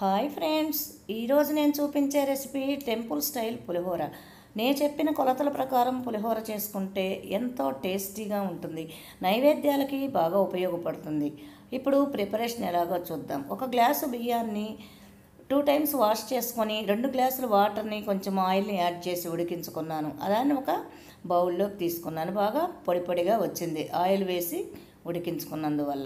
hi friends ఈరోజు నేను చూపించే రెసిపీ టెంపుల్ స్టైల్ పులిహోర నేను చెప్పిన కొలతల ప్రకారం పులిహోర చేసుకుంటే ఎంతో టేస్టీగా ఉంటుంది నైవేద్యాలకి బాగా ఉపయోగపడుతుంది ఇప్పుడు ప్రిపరేషన్ ఎలాగో చూద్దాం ఒక గ్లాసు బియ్యాన్ని టూ టైమ్స్ వాష్ చేసుకొని రెండు గ్లాసుల వాటర్ని కొంచెం ఆయిల్ని యాడ్ చేసి ఉడికించుకున్నాను దాన్ని ఒక బౌల్లోకి తీసుకున్నాను బాగా పొడి పొడిగా వచ్చింది ఆయిల్ వేసి ఉడికించుకున్నందువల్ల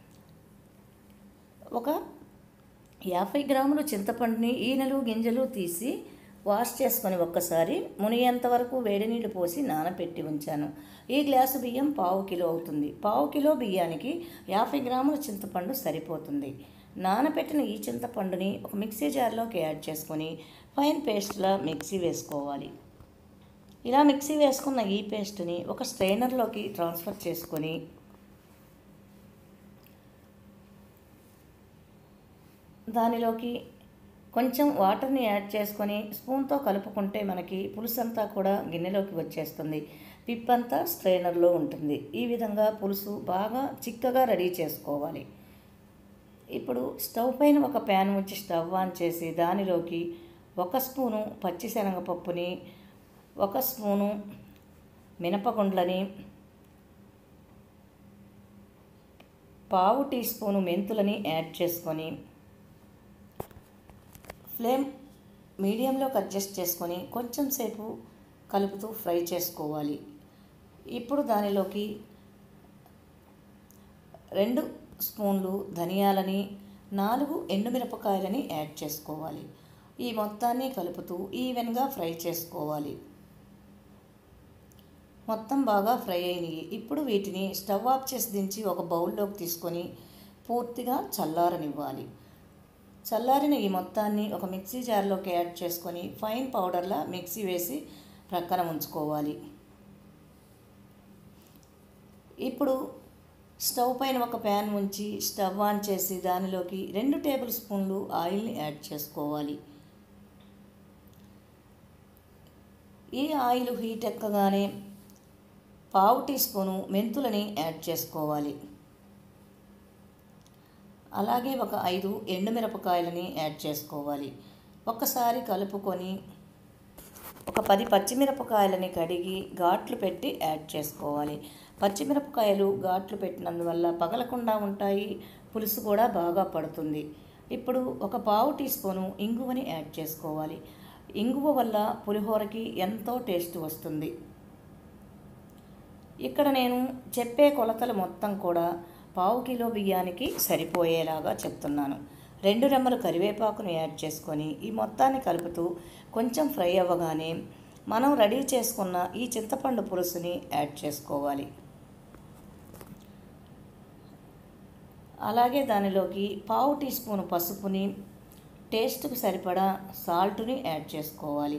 ఒక యాభై గ్రాములు చింతపండుని ఈనెలు గింజలు తీసి వాష్ చేసుకొని ఒక్కసారి మునిగేంత వరకు వేడి నీళ్ళు పోసి నానబెట్టి ఉంచాను ఈ గ్లాసు బియ్యం పావు కిలో అవుతుంది పావు కిలో బియ్యానికి యాభై గ్రాముల చింతపండు సరిపోతుంది నానబెట్టిన ఈ చింతపండుని ఒక మిక్సీ జార్లోకి యాడ్ చేసుకొని ఫైన్ పేస్ట్లా మిక్సీ వేసుకోవాలి ఇలా మిక్సీ వేసుకున్న ఈ పేస్ట్ని ఒక స్ట్రైనర్లోకి ట్రాన్స్ఫర్ చేసుకొని దానిలోకి కొంచెం వాటర్ని యాడ్ చేసుకొని స్పూన్తో కలుపుకుంటే మనకి పులుసు అంతా కూడా గిన్నెలోకి వచ్చేస్తుంది పిప్పంతా స్ట్రైనర్లో ఉంటుంది ఈ విధంగా పులుసు బాగా చిక్కగా రెడీ చేసుకోవాలి ఇప్పుడు స్టవ్ పైన ఒక ప్యాన్ ఉంచి స్టవ్ ఆన్ చేసి దానిలోకి ఒక స్పూను పచ్చిశనగపప్పుని ఒక స్పూను మినపగుండ్లని పావు టీ స్పూను మెంతులని యాడ్ చేసుకొని ఫ్లేమ్ మీడియంలోకి అడ్జస్ట్ చేసుకొని కొంచెం సేపు కలుపుతూ ఫ్రై చేసుకోవాలి ఇప్పుడు దానిలోకి రెండు స్పూన్లు ధనియాలని నాలుగు ఎండుమిరపకాయలని యాడ్ చేసుకోవాలి ఈ మొత్తాన్ని కలుపుతూ ఈవెన్గా ఫ్రై చేసుకోవాలి మొత్తం బాగా ఫ్రై అయినాయి ఇప్పుడు వీటిని స్టవ్ ఆఫ్ చేసి దించి ఒక బౌల్లోకి తీసుకొని పూర్తిగా చల్లారనివ్వాలి చల్లారిన ఈ మొత్తాన్ని ఒక మిక్సీ జార్లోకి యాడ్ చేసుకొని ఫైన్ పౌడర్లా మిక్సీ వేసి ప్రక్కన ఉంచుకోవాలి ఇప్పుడు స్టవ్ పైన ఒక ప్యాన్ ఉంచి స్టవ్ ఆన్ చేసి దానిలోకి రెండు టేబుల్ స్పూన్లు ఆయిల్ని యాడ్ చేసుకోవాలి ఈ ఆయిల్ హీట్ ఎక్కగానే పావు టీ స్పూను మెంతులని యాడ్ చేసుకోవాలి అలాగే ఒక ఐదు ఎండుమిరపకాయలని యాడ్ చేసుకోవాలి ఒక్కసారి కలుపుకొని ఒక పది పచ్చిమిరపకాయలని కడిగి ఘాట్లు పెట్టి యాడ్ చేసుకోవాలి పచ్చిమిరపకాయలు ఘాట్లు పెట్టినందువల్ల పగలకుండా ఉంటాయి పులుసు కూడా బాగా పడుతుంది ఇప్పుడు ఒక పావు టీ స్పూను ఇంగువని యాడ్ చేసుకోవాలి ఇంగువ వల్ల పులిహోరకి ఎంతో టేస్ట్ వస్తుంది ఇక్కడ నేను చెప్పే కొలతలు మొత్తం కూడా పావు కిలో బియ్యానికి సరిపోయేలాగా చెప్తున్నాను రెండు రెమ్మలు కరివేపాకును యాడ్ చేసుకొని ఈ మొత్తాన్ని కలుపుతూ కొంచెం ఫ్రై అవ్వగానే మనం రెడీ చేసుకున్న ఈ చింతపండు పులుసుని యాడ్ చేసుకోవాలి అలాగే దానిలోకి పావు టీ స్పూన్ పసుపుని టేస్ట్కి సరిపడా సాల్ట్ని యాడ్ చేసుకోవాలి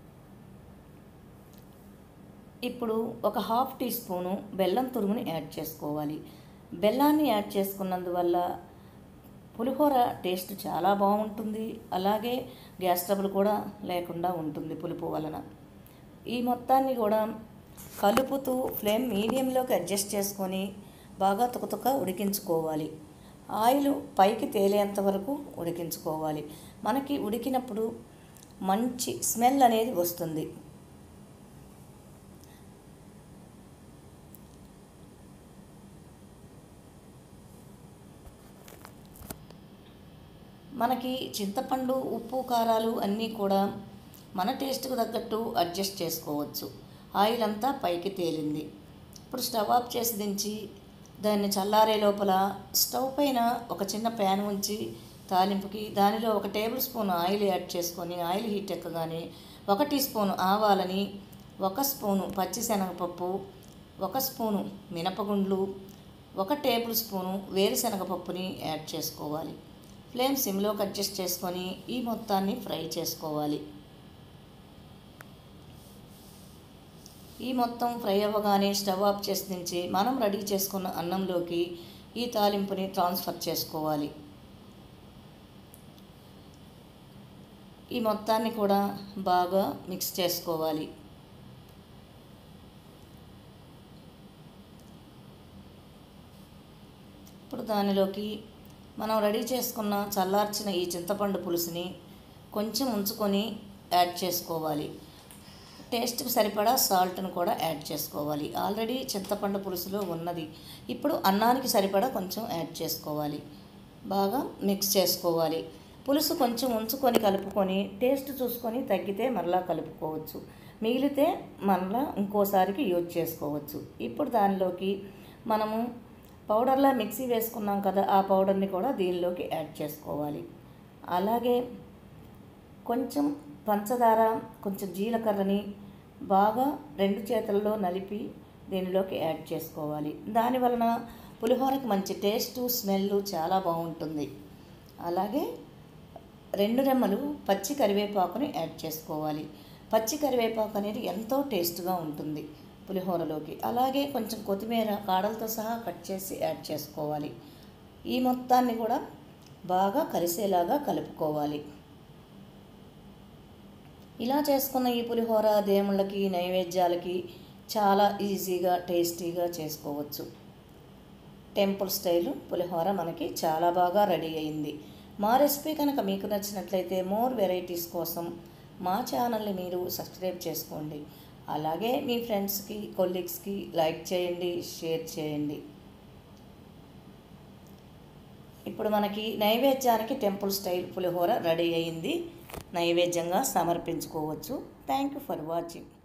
ఇప్పుడు ఒక హాఫ్ టీ స్పూను బెల్లం తురుముని యాడ్ చేసుకోవాలి బెల్లాన్ని యాడ్ చేసుకున్నందువల్ల పులిహోర టేస్ట్ చాలా బాగుంటుంది అలాగే గ్యాస్ ట్రబుల్ కూడా లేకుండా ఉంటుంది పులుపు వలన ఈ మొత్తాన్ని కూడా కలుపుతూ ఫ్లేమ్ మీడియంలోకి అడ్జస్ట్ చేసుకొని బాగా తుకతుక ఉడికించుకోవాలి ఆయిల్ పైకి తేలేంత వరకు ఉడికించుకోవాలి మనకి ఉడికినప్పుడు మంచి స్మెల్ అనేది వస్తుంది మనకి చింతపండు ఉప్పు కారాలు అన్నీ కూడా మన టేస్ట్కు తగ్గట్టు అడ్జస్ట్ చేసుకోవచ్చు ఆయిల్ అంతా పైకి తేలింది ఇప్పుడు స్టవ్ ఆఫ్ చేసి దించి దాన్ని చల్లారే లోపల స్టవ్ పైన ఒక చిన్న ప్యాన్ ఉంచి తాలింపుకి దానిలో ఒక టేబుల్ స్పూన్ ఆయిల్ యాడ్ చేసుకొని ఆయిల్ హీట్ ఎక్కగానే ఒక టీ స్పూన్ ఆవాలని ఒక స్పూను పచ్చిశనగపప్పు ఒక స్పూను మినపగుండ్లు ఒక టేబుల్ స్పూను వేరుశనగపప్పుని యాడ్ చేసుకోవాలి ఫ్లేమ్ సిమ్లోకి అడ్జస్ట్ చేసుకొని ఈ మొత్తాన్ని ఫ్రై చేసుకోవాలి ఈ మొత్తం ఫ్రై అవ్వగానే స్టవ్ ఆఫ్ చేసి దించి మనం రెడీ చేసుకున్న అన్నంలోకి ఈ తాలింపుని ట్రాన్స్ఫర్ చేసుకోవాలి ఈ మొత్తాన్ని కూడా బాగా మిక్స్ చేసుకోవాలి ఇప్పుడు దానిలోకి మనం రెడీ చేసుకున్న చల్లార్చిన ఈ చింతపండు పులుసుని కొంచెం ఉంచుకొని యాడ్ చేసుకోవాలి టేస్ట్కి సరిపడా సాల్ట్ను కూడా యాడ్ చేసుకోవాలి ఆల్రెడీ చింతపండు పులుసులో ఉన్నది ఇప్పుడు అన్నానికి సరిపడా కొంచెం యాడ్ చేసుకోవాలి బాగా మిక్స్ చేసుకోవాలి పులుసు కొంచెం ఉంచుకొని కలుపుకొని టేస్ట్ చూసుకొని తగ్గితే మరలా కలుపుకోవచ్చు మిగిలితే మరలా ఇంకోసారికి యూజ్ చేసుకోవచ్చు ఇప్పుడు దానిలోకి మనము పౌడర్లా మిక్సీ వేసుకున్నాం కదా ఆ పౌడర్ని కూడా దీనిలోకి యాడ్ చేసుకోవాలి అలాగే కొంచెం పంచదార కొంచెం జీలకర్రని బాగా రెండు చేతుల్లో నలిపి దీనిలోకి యాడ్ చేసుకోవాలి దాని వలన పులిహోరకి మంచి టేస్ట్ స్మెల్ చాలా బాగుంటుంది అలాగే రెండు రెమ్మలు పచ్చి కరివేపాకుని యాడ్ చేసుకోవాలి పచ్చి కరివేపాకు అనేది ఎంతో టేస్ట్గా ఉంటుంది పులిహోరలోకి అలాగే కొంచెం కొత్తిమీర కాడలతో సహా కట్ చేసి యాడ్ చేసుకోవాలి ఈ మొత్తాన్ని కూడా బాగా కలిసేలాగా కలుపుకోవాలి ఇలా చేసుకున్న ఈ పులిహోర దేవుళ్ళకి నైవేద్యాలకి చాలా ఈజీగా టేస్టీగా చేసుకోవచ్చు టెంపుల్ స్టైల్ పులిహోర మనకి చాలా బాగా రెడీ అయింది మా రెసిపీ కనుక మీకు నచ్చినట్లయితే మోర్ వెరైటీస్ కోసం మా ఛానల్ని మీరు సబ్స్క్రైబ్ చేసుకోండి అలాగే మీ ఫ్రెండ్స్కి కొలీగ్స్కి లైక్ చేయండి షేర్ చేయండి ఇప్పుడు మనకి నైవేద్యానికి టెంపుల్ స్టైల్ పులిహోర రెడీ అయింది నైవేద్యంగా సమర్పించుకోవచ్చు థ్యాంక్ యూ ఫర్ వాచింగ్